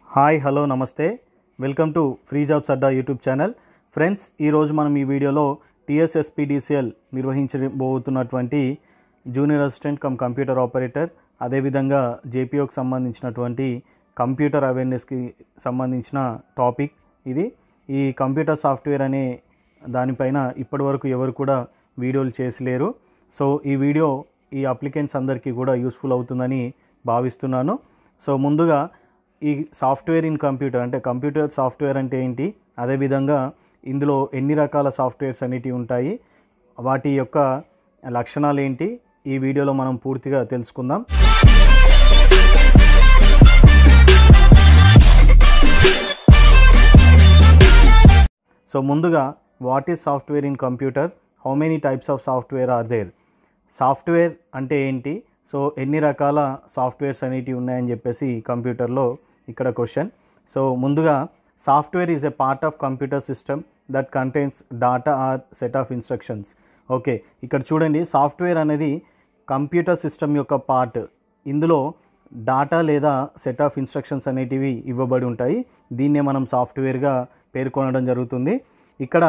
hi hello నమస్తే welcome to free jobs Adda YouTube channel friends ఈరోజు మనం ఈ వీడియోలో టీఎస్ఎస్పీడీసీఎల్ నిర్వహించబోతున్నటువంటి junior assistant cum computer operator అదేవిధంగా జేపీఓకి సంబంధించినటువంటి కంప్యూటర్ అవేర్నెస్కి సంబంధించిన టాపిక్ ఇది ఈ కంప్యూటర్ సాఫ్ట్వేర్ అనే దానిపైన ఇప్పటివరకు ఎవరు కూడా వీడియోలు చేసలేరు సో ఈ వీడియో ఈ అప్లికెంట్స్ అందరికీ కూడా యూస్ఫుల్ అవుతుందని భావిస్తున్నాను సో ముందుగా ఈ సాఫ్ట్వేర్ ఇన్ కంప్యూటర్ అంటే కంప్యూటర్ సాఫ్ట్వేర్ అంటే ఏంటి అదేవిధంగా ఇందులో ఎన్ని రకాల సాఫ్ట్వేర్స్ అనేటివి ఉంటాయి వాటి యొక్క లక్షణాలు ఏంటి ఈ వీడియోలో మనం పూర్తిగా తెలుసుకుందాం సో ముందుగా what is software in computer how many types of software are there software అంటే ఏంటి సో ఎన్ని రకాల సాఫ్ట్వేర్స్ అనేటివి ఉన్నాయని చెప్పేసి కంప్యూటర్లో ఇక్కడ క్వశ్చన్ సో ముందుగా software is a part of computer system that contains data or set of instructions okay ఇక్కడ చూడండి సాఫ్ట్వేర్ అనేది కంప్యూటర్ సిస్టమ్ యొక్క పార్ట్ ఇందులో డాటా లేదా సెట్ ఆఫ్ ఇన్స్ట్రక్షన్స్ అనేటివి ఇవ్వబడి ఉంటాయి దీన్నే మనం సాఫ్ట్వేర్గా పేర్కొనడం జరుగుతుంది ఇక్కడ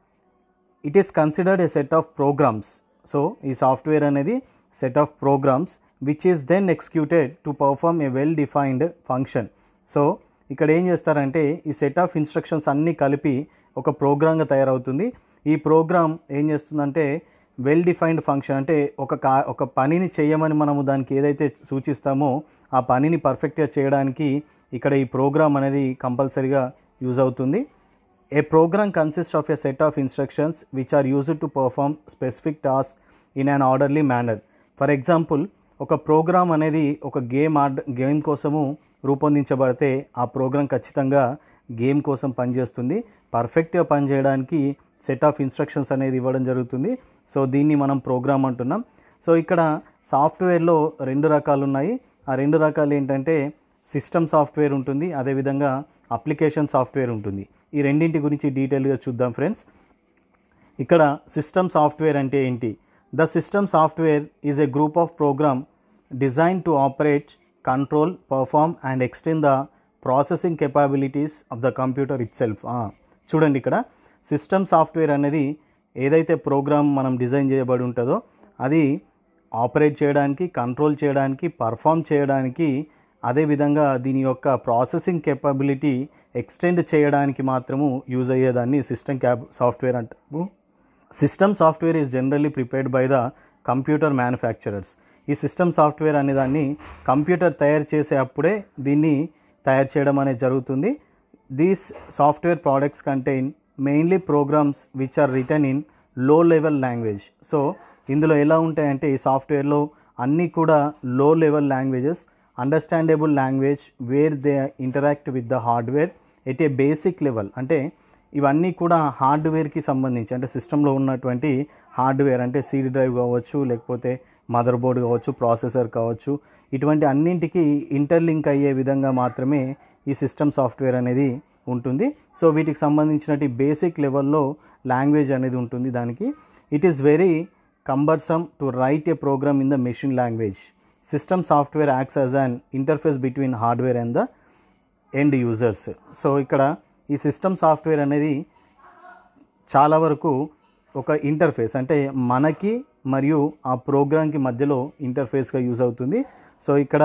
it is considered a set of programs so ఈ సాఫ్ట్వేర్ అనేది set of programs which is then executed to perform a well defined function so ఇక్కడ ఏం చేస్తారంటే ఈ సెట్ ఆఫ్ ఇన్స్ట్రక్షన్స్ అన్నీ కలిపి ఒక ప్రోగ్రామ్గా తయారవుతుంది ఈ ప్రోగ్రామ్ ఏం చేస్తుందంటే వెల్ డిఫైన్డ్ ఫంక్షన్ అంటే ఒక కా ఒక పనిని చేయమని మనము దానికి ఏదైతే సూచిస్తామో ఆ పనిని పర్ఫెక్ట్గా చేయడానికి ఇక్కడ ఈ ప్రోగ్రామ్ అనేది కంపల్సరీగా యూజ్ అవుతుంది a program consist of a set of instructions which are used to perform specific task in an orderly manner for example ఒక ప్రోగ్రామ్ అనేది ఒక గేమ్ ఆడ్ గేమ్ కోసము రూపొందించబడితే ఆ ప్రోగ్రామ్ ఖచ్చితంగా గేమ్ కోసం పనిచేస్తుంది పర్ఫెక్ట్గా పనిచేయడానికి సెట్ ఆఫ్ ఇన్స్ట్రక్షన్స్ అనేది ఇవ్వడం జరుగుతుంది సో దీన్ని మనం ప్రోగ్రామ్ అంటున్నాం సో ఇక్కడ సాఫ్ట్వేర్లో రెండు రకాలు ఉన్నాయి ఆ రెండు రకాలు ఏంటంటే సిస్టమ్ సాఫ్ట్వేర్ ఉంటుంది అదేవిధంగా అప్లికేషన్ సాఫ్ట్వేర్ ఉంటుంది ఈ రెండింటి గురించి డీటెయిల్గా చూద్దాం ఫ్రెండ్స్ ఇక్కడ సిస్టమ్ సాఫ్ట్వేర్ అంటే ఏంటి the system software is a group of program design to operate control perform and extend the processing capabilities of the computer itself చూడండి ఇక్కడ సిస్టమ్ సాఫ్ట్వేర్ అనేది ఏదైతే ప్రోగ్రామ్ మనం డిజైన్ చేయబడి ఉంటుందో అది ఆపరేట్ చేయడానికి కంట్రోల్ చేయడానికి పర్ఫామ్ చేయడానికి అదేవిధంగా దీని యొక్క ప్రాసెసింగ్ కెపబిలిటీ ఎక్స్టెండ్ చేయడానికి మాత్రము యూజ్ అయ్యేదాన్ని సిస్టమ్ క్యాబ్ సాఫ్ట్వేర్ అంటాము system software is generally prepared by the computer manufacturers ఈ సిస్టమ్ సాఫ్ట్వేర్ అనే దాన్ని కంప్యూటర్ తయారు చేసే అప్పుడే దీన్ని తయారు చేయడం అనేది జరుగుతుంది these software products contain mainly programs which are return in low level language so ఇందులో ఎలా ఉంటాయంటే ఈ సాఫ్ట్వేర్లో అన్నీ కూడా low level languages understandable language where they interact with the hardware at a basic level అంటే ఇవన్నీ కూడా హార్డ్వేర్కి సంబంధించి అంటే సిస్టంలో ఉన్నటువంటి హార్డ్వేర్ అంటే సీడీ డ్రైవ్ కావచ్చు లేకపోతే మదర్ బోర్డ్ కావచ్చు ప్రాసెసర్ కావచ్చు ఇటువంటి అన్నింటికి ఇంటర్లింక్ అయ్యే విధంగా మాత్రమే ఈ సిస్టమ్ సాఫ్ట్వేర్ అనేది ఉంటుంది సో వీటికి సంబంధించినటువంటి బేసిక్ లెవెల్లో లాంగ్వేజ్ అనేది ఉంటుంది దానికి it is very cumbersome to write a program in the machine language system software acts as an interface between hardware and the end users so ఇక్కడ ఈ సిస్టమ్ సాఫ్ట్వేర్ అనేది చాలా వరకు ఒక ఇంటర్ఫేస్ అంటే మనకి మరియు ఆ ప్రోగ్రామ్కి మధ్యలో ఇంటర్ఫేస్గా యూజ్ అవుతుంది సో ఇక్కడ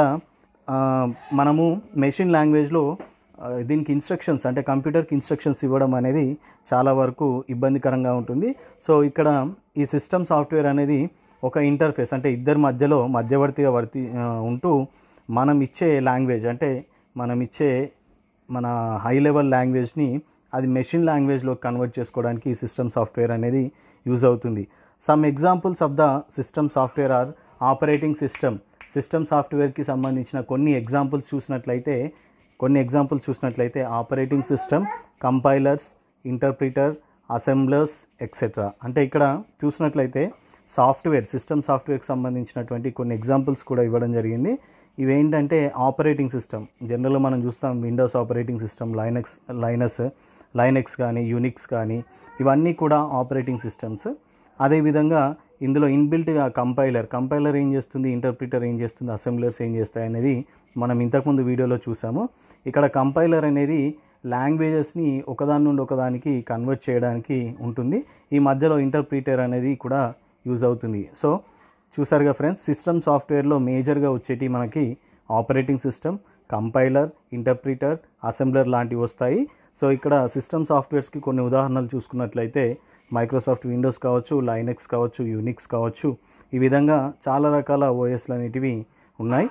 మనము మెషిన్ లాంగ్వేజ్లో దీనికి ఇన్స్ట్రక్షన్స్ అంటే కంప్యూటర్కి ఇన్స్ట్రక్షన్స్ ఇవ్వడం అనేది చాలా వరకు ఇబ్బందికరంగా ఉంటుంది సో ఇక్కడ ఈ సిస్టమ్ సాఫ్ట్వేర్ అనేది ఒక ఇంటర్ఫేస్ అంటే ఇద్దరి మధ్యలో మధ్యవర్తిగా వర్తి ఉంటూ మనం ఇచ్చే లాంగ్వేజ్ అంటే మనం ఇచ్చే మన హై లెవెల్ లాంగ్వేజ్ని అది మెషిన్ లాంగ్వేజ్లో కన్వర్ట్ చేసుకోవడానికి ఈ సిస్టమ్ సాఫ్ట్వేర్ అనేది యూజ్ అవుతుంది some examples of the system software are operating system system సాఫ్ట్వేర్కి సంబంధించిన కొన్ని ఎగ్జాంపుల్స్ చూసినట్లయితే కొన్ని ఎగ్జాంపుల్స్ చూసినట్లయితే operating system compilers interpreter assemblers etcetera అంటే ఇక్కడ చూసినట్లయితే సాఫ్ట్వేర్ సిస్టమ్ సాఫ్ట్వేర్కి సంబంధించినటువంటి కొన్ని ఎగ్జాంపుల్స్ కూడా ఇవ్వడం జరిగింది ఇవేంటంటే ఆపరేటింగ్ సిస్టమ్ జనరల్గా మనం చూస్తాం Windows operating system Linux Linus Linux కానీ యూనిక్స్ కానీ ఇవన్నీ కూడా ఆపరేటింగ్ సిస్టమ్స్ అదేవిధంగా ఇందులో ఇన్బిల్ట్గా కంపైలర్ కంపైలర్ ఏం చేస్తుంది ఇంటర్ప్రిటర్ ఏం చేస్తుంది అసెంబ్లర్స్ ఏం చేస్తాయి అనేది మనం ఇంతకుముందు వీడియోలో చూసాము ఇక్కడ కంపైలర్ అనేది లాంగ్వేజెస్ని ఒకదాని నుండి ఒకదానికి కన్వర్ట్ చేయడానికి ఉంటుంది ఈ మధ్యలో ఇంటర్ప్రీటర్ అనేది కూడా యూజ్ అవుతుంది సో చూసారుగా ఫ్రెండ్స్ సిస్టమ్ సాఫ్ట్వేర్లో మేజర్గా వచ్చేటి మనకి operating system compiler interpreter assembler లాంటివి వస్తాయి సో ఇక్కడ సిస్టమ్ సాఫ్ట్వేర్స్కి కొన్ని ఉదాహరణలు చూసుకున్నట్లయితే మైక్రోసాఫ్ట్ విండోస్ కావచ్చు లైనెక్స్ కావచ్చు యూనిక్స్ కావచ్చు ఈ విధంగా చాలా రకాల ఓఎస్లు అనేటివి ఉన్నాయి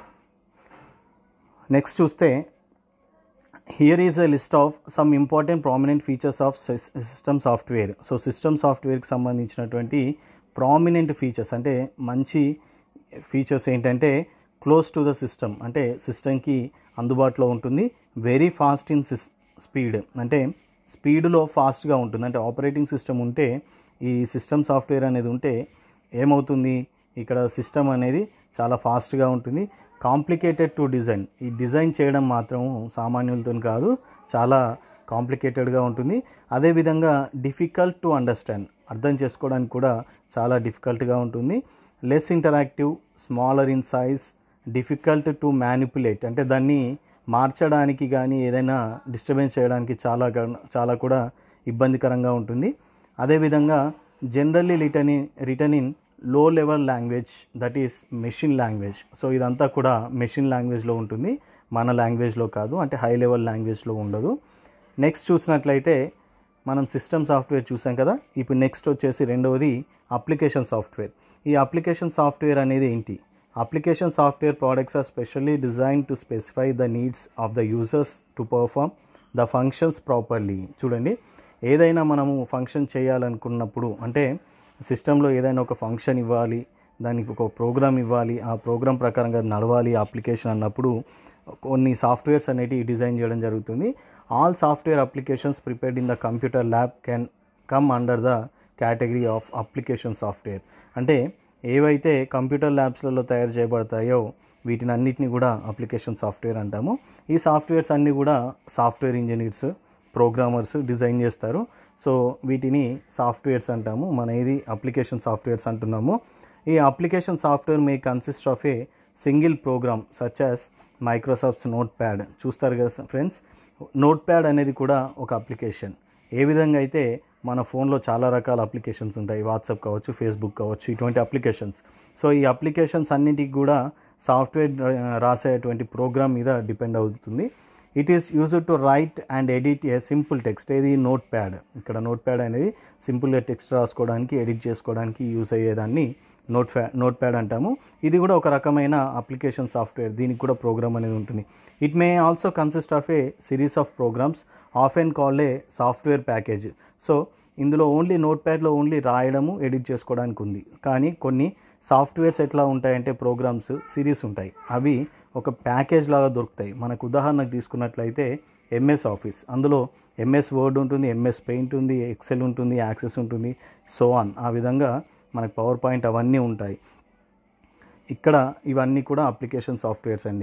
నెక్స్ట్ చూస్తే here is a list of some important prominent features of system software so system సాఫ్ట్వేర్కి సంబంధించినటువంటి ప్రామినెంట్ ఫీచర్స్ అంటే మంచి ఫీచర్స్ ఏంటంటే క్లోజ్ టు ద సిస్టమ్ అంటే సిస్టమ్కి అందుబాటులో ఉంటుంది very fast in sys speed అంటే స్పీడ్లో ఫాస్ట్గా ఉంటుంది అంటే ఆపరేటింగ్ సిస్టమ్ ఉంటే ఈ సిస్టమ్ సాఫ్ట్వేర్ అనేది ఉంటే ఏమవుతుంది ఇక్కడ సిస్టమ్ అనేది చాలా ఫాస్ట్గా ఉంటుంది కాంప్లికేటెడ్ టు డిజైన్ ఈ డిజైన్ చేయడం మాత్రం సామాన్యులతో కాదు చాలా కాంప్లికేటెడ్గా ఉంటుంది అదేవిధంగా డిఫికల్ట్ టు అండర్స్టాండ్ అర్థం చేసుకోవడానికి కూడా చాలా డిఫికల్ట్గా ఉంటుంది less interactive smaller in size difficult to manipulate అంటే దాన్ని మార్చడానికి కానీ ఏదైనా డిస్టర్బెన్స్ చేయడానికి చాలా గా- చాలా కూడా ఇబ్బందికరంగా ఉంటుంది అదేవిధంగా generally return in return in low level language that is machine language so ఇదంతా కూడా మెషిన్ లాంగ్వేజ్లో ఉంటుంది మన లాంగ్వేజ్లో కాదు అంటే హై లెవెల్ లాంగ్వేజ్లో ఉండదు నెక్స్ట్ చూసినట్లయితే మనం సిస్టమ్ సాఫ్ట్వేర్ చూసాం కదా ఇప్పుడు నెక్స్ట్ వచ్చేసి రెండవది అప్లికేషన్ సాఫ్ట్వేర్ ఈ అప్లికేషన్ సాఫ్ట్వేర్ అనేది ఏంటి application software products are specially design to specify the needs of the users to perform the functions properly చూడండి ఏదైనా మనము ఫంక్షన్ చేయాలనుకున్నప్పుడు అంటే సిస్టంలో ఏదైనా ఒక ఫంక్షన్ ఇవ్వాలి దానికి ఒక ప్రోగ్రామ్ ఇవ్వాలి ఆ ప్రోగ్రామ్ ప్రకారంగా అది నడవాలి అప్లికేషన్ అన్నప్పుడు కొన్ని సాఫ్ట్వేర్స్ అనేటివి డిజైన్ చేయడం జరుగుతుంది all software applications prepared in the computer lab can come under the category of application software అంటే ఏవైతే కంప్యూటర్ ల్యాబ్స్లలో తయారు చేయబడతాయో వీటిని అన్నిటిని కూడా అప్లికేషన్ సాఫ్ట్వేర్ అంటాము ఈ సాఫ్ట్వేర్స్ అన్నీ కూడా సాఫ్ట్వేర్ ఇంజనీర్స్ ప్రోగ్రామర్స్ డిజైన్ చేస్తారు సో వీటిని సాఫ్ట్వేర్స్ అంటాము మన ఇది అప్లికేషన్ సాఫ్ట్వేర్స్ అంటున్నాము ఈ application software may consist of a single program such as Microsoft's Notepad చూస్తారు కదా ఫ్రెండ్స్ నోట్ ప్యాడ్ అనేది కూడా ఒక అప్లికేషన్ ఏ విధంగా అయితే మన ఫోన్లో చాలా రకాల అప్లికేషన్స్ ఉంటాయి వాట్సాప్ కావచ్చు ఫేస్బుక్ కావచ్చు ఇటువంటి అప్లికేషన్స్ సో ఈ అప్లికేషన్స్ అన్నిటికి కూడా సాఫ్ట్వేర్ రాసేటువంటి ప్రోగ్రామ్ మీద డిపెండ్ అవుతుంది it is used to write and edit a simple text ఏది నోట్ ప్యాడ్ ఇక్కడ నోట్ ప్యాడ్ అనేది సింపుల్గా టెక్స్ట్ రాసుకోవడానికి ఎడిట్ చేసుకోవడానికి యూస్ అయ్యేదాన్ని నోట్ ప్యా నోట్ ప్యాడ్ అంటాము ఇది కూడా ఒక రకమైన అప్లికేషన్ సాఫ్ట్వేర్ దీనికి కూడా ప్రోగ్రామ్ అనేది ఉంటుంది it may also consist of a series of programs of and called a software package so ఇందులో ఓన్లీ నోట్ ప్యాడ్లో ఓన్లీ రాయడము ఎడిట్ చేసుకోవడానికి ఉంది కానీ కొన్ని సాఫ్ట్వేర్స్ ఎట్లా ఉంటాయంటే ప్రోగ్రామ్స్ సిరీస్ ఉంటాయి అవి ఒక ప్యాకేజ్ లాగా దొరుకుతాయి మనకు ఉదాహరణకు తీసుకున్నట్లయితే ఎంఎస్ ఆఫీస్ అందులో ఎంఎస్ వర్డ్ ఉంటుంది ఎంఎస్ పెయింట్ ఉంది ఎక్సెల్ ఉంటుంది యాక్సెస్ ఉంటుంది సో ఆన్ ఆ విధంగా మనకు పవర్ పాయింట్ అవన్నీ ఉంటాయి ఇక్కడ ఇవన్నీ కూడా అప్లికేషన్ సాఫ్ట్వేర్స్ అండి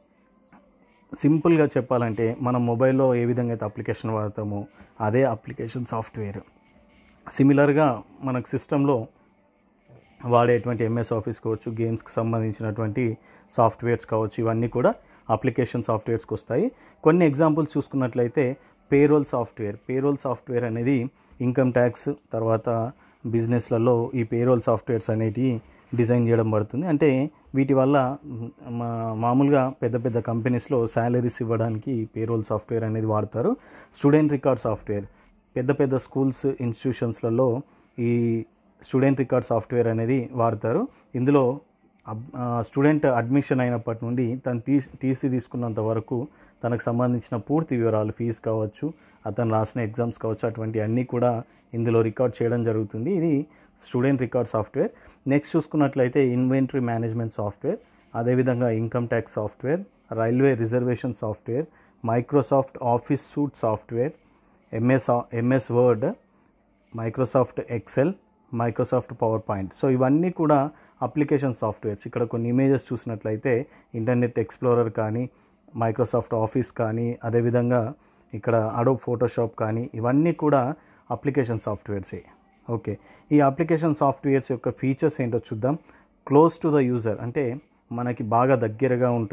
సింపుల్గా చెప్పాలంటే మనం మొబైల్లో ఏ విధంగా అయితే అప్లికేషన్ వాడతామో అదే అప్లికేషన్ సాఫ్ట్వేర్ సిమిలర్గా మనకు సిస్టంలో వాడేటువంటి ఎంఎస్ ఆఫీస్ కావచ్చు గేమ్స్కి సంబంధించినటువంటి సాఫ్ట్వేర్స్ కావచ్చు ఇవన్నీ కూడా అప్లికేషన్ సాఫ్ట్వేర్స్కి వస్తాయి కొన్ని ఎగ్జాంపుల్స్ చూసుకున్నట్లయితే పేరోల్ సాఫ్ట్వేర్ పేరోల్ సాఫ్ట్వేర్ అనేది ఇన్కమ్ ట్యాక్స్ తర్వాత బిజినెస్లలో ఈ పేరోల్ సాఫ్ట్వేర్స్ అనేటివి డిజైన్ చేయడం పడుతుంది అంటే వీటి వల్ల మ్, మా మామూలుగా పెద్ద పెద్ద కంపెనీస్లో శాలరీస్ ఇవ్వడానికి పేరోల్ సాఫ్ట్వేర్ అనేది వాడతారు స్టూడెంట్ రికార్డ్ సాఫ్ట్వేర్ పెద్ద పెద్ద స్కూల్స్ ఇన్స్టిట్యూషన్స్లలో ఈ స్టూడెంట్ రికార్డ్ సాఫ్ట్వేర్ అనేది వాడతారు ఇందులో అబ్- ఆ, స్టూడెంట్ అడ్మిషన్ అయినప్పటి నుండి తను తీ టీసీ తీసుకున్నంత వరకు తనకు సంబంధించిన పూర్తి వివరాలు ఫీజు కావచ్చు అతను రాసిన ఎగ్జామ్స్ కావచ్చు అటువంటి అన్నీ కూడా ఇందులో రికార్డ్ చేయడం జరుగుతుంది ఇది స్టూడెంట్ రికార్డ్ సాఫ్ట్వేర్ నెక్స్ట్ చూసుకున్నట్లయితే ఇన్వెంటరీ మేనేజ్మెంట్ సాఫ్ట్వేర్ అదేవిధంగా income tax software railway reservation software Microsoft Office suite software MS MS Word Microsoft Excel Microsoft PowerPoint so ఇవన్నీ కూడా అప్లికేషన్ సాఫ్ట్వేర్స్ ఇక్కడ కొన్ని ఇమేజెస్ చూసినట్లయితే ఇంటర్నెట్ ఎక్స్ప్లోరర్ కానీ Microsoft Office కానీ అదేవిధంగా ఇక్కడ అడోబ్ ఫోటోషాప్ కానీ ఇవన్నీ కూడా అప్లికేషన్ సాఫ్ట్వేర్సే ఓకే ఈ అప్లికేషన్ సాఫ్ట్వేర్స్ యొక్క ఫీచర్స్ ఏంటో చూద్దాం క్లోజ్ టు ద యూజర్ అంటే మనకి బాగా దగ్గరగా ఉంటుంది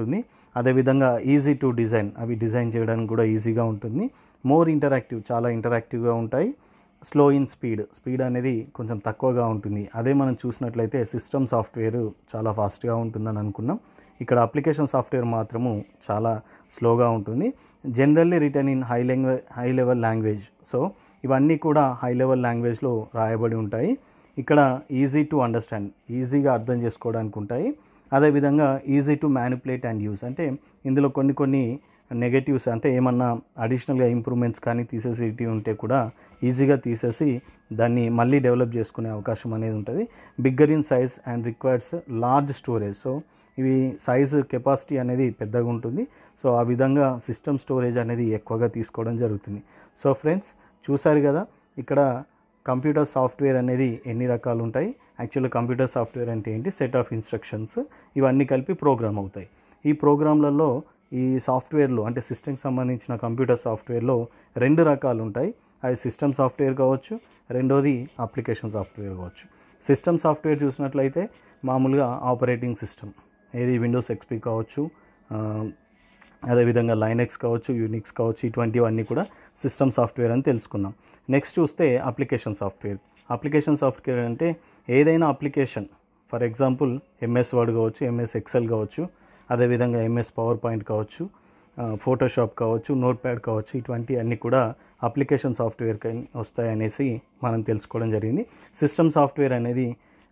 అదేవిధంగా ఈజీ టు డిజైన్ అవి డిజైన్ చేయడానికి కూడా ఈజీగా ఉంటుంది మోర్ ఇంటరాక్టివ్ చాలా ఇంటరాక్టివ్గా ఉంటాయి స్లో ఇన్ స్పీడ్ స్పీడ్ అనేది కొంచెం తక్కువగా ఉంటుంది అదే మనం చూసినట్లయితే సిస్టమ్ సాఫ్ట్వేర్ చాలా ఫాస్ట్గా ఉంటుందని అనుకున్నాం ఇక్కడ అప్లికేషన్ సాఫ్ట్వేర్ మాత్రము చాలా స్లోగా ఉంటుంది generally return in high language high level language so ఇవన్నీ కూడా హై లెవెల్ లాంగ్వేజ్లో రాయబడి ఉంటాయి ఇక్కడ ఈజీ టు అండర్స్టాండ్ ఈజీగా అర్థం చేసుకోవడానికి ఉంటాయి అదేవిధంగా easy to manipulate and use అంటే ఇందులో కొన్ని కొన్ని నెగటివ్స్ అంటే ఏమన్నా అడిషనల్గా ఇంప్రూవ్మెంట్స్ కానీ తీసేసి ఉంటే కూడా ఈజీగా తీసేసి దాన్ని మళ్ళీ డెవలప్ చేసుకునే అవకాశం అనేది ఉంటుంది bigger in size and requires large storage so ఇవి సైజ్ కెపాసిటీ అనేది పెద్దగా ఉంటుంది సో ఆ విధంగా సిస్టమ్ స్టోరేజ్ అనేది ఎక్కువగా తీసుకోవడం జరుగుతుంది సో ఫ్రెండ్స్ చూసారు కదా ఇక్కడ కంప్యూటర్ సాఫ్ట్వేర్ అనేది ఎన్ని రకాలు ఉంటాయి యాక్చువల్గా కంప్యూటర్ సాఫ్ట్వేర్ అంటే ఏంటి సెట్ ఆఫ్ ఇన్స్ట్రక్షన్స్ ఇవన్నీ కలిపి ప్రోగ్రామ్ అవుతాయి ఈ ప్రోగ్రాంలలో ఈ సాఫ్ట్వేర్లో అంటే సిస్టమ్కి సంబంధించిన కంప్యూటర్ సాఫ్ట్వేర్లో రెండు రకాలు ఉంటాయి అది సిస్టమ్ సాఫ్ట్వేర్ కావచ్చు రెండోది అప్లికేషన్ సాఫ్ట్వేర్ కావచ్చు సిస్టమ్ సాఫ్ట్వేర్ చూసినట్లయితే మామూలుగా ఆపరేటింగ్ సిస్టమ్ ఏది విండోస్ ఎక్స్పీ కావచ్చు ఆ, అదేవిధంగా లైనెక్స్ కావచ్చు యూనిక్స్ కావచ్చు ఇటువంటివన్నీ కూడా సిస్టమ్ సాఫ్ట్వేర్ అని తెలుసుకున్నాం నెక్స్ట్ చూస్తే అప్లికేషన్ సాఫ్ట్వేర్ అప్లికేషన్ సాఫ్ట్వేర్ అంటే ఏదైనా application for example MS Word కావచ్చు ఎంఎస్ ఎక్సెల్ కావచ్చు అదేవిధంగా ఎంఎస్ పవర్ పాయింట్ కావచ్చు ఫోటోషాప్ కావచ్చు నోట్ ప్యాడ్ కావచ్చు ఇటువంటి అన్నీ కూడా అప్లికేషన్ సాఫ్ట్వేర్ వస్తాయనేసి మనం తెలుసుకోవడం జరిగింది సిస్టమ్ సాఫ్ట్వేర్ అనేది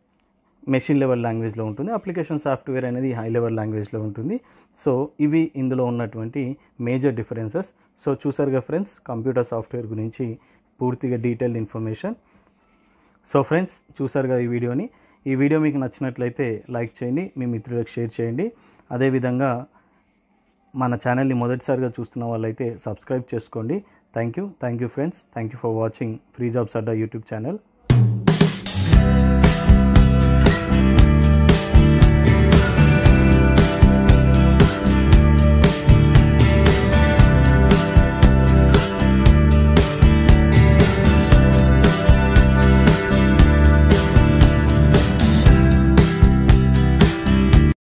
మెషిన్ లెవెల్ లాంగ్వేజ్లో ఉంటుంది అప్లికేషన్ సాఫ్ట్వేర్ అనేది హై లెవెల్ లాంగ్వేజ్లో ఉంటుంది సో ఇవి ఇందులో ఉన్నటువంటి మేజర్ డిఫరెన్సెస్ సో చూసారుగా ఫ్రెండ్స్ కంప్యూటర్ సాఫ్ట్వేర్ గురించి పూర్తిగా డీటెయిల్డ్ ఇన్ఫర్మేషన్ సో ఫ్రెండ్స్ చూసారుగా ఈ వీడియోని ఈ వీడియో మీకు నచ్చినట్లయితే లైక్ చేయండి మీ మిత్రులకు షేర్ చేయండి అదేవిధంగా మన ఛానల్ని మొదటిసారిగా చూస్తున్న వాళ్ళైతే సబ్స్క్రైబ్ చేసుకోండి thank you thank you friends thank you for watching free jobs Adda YouTube channel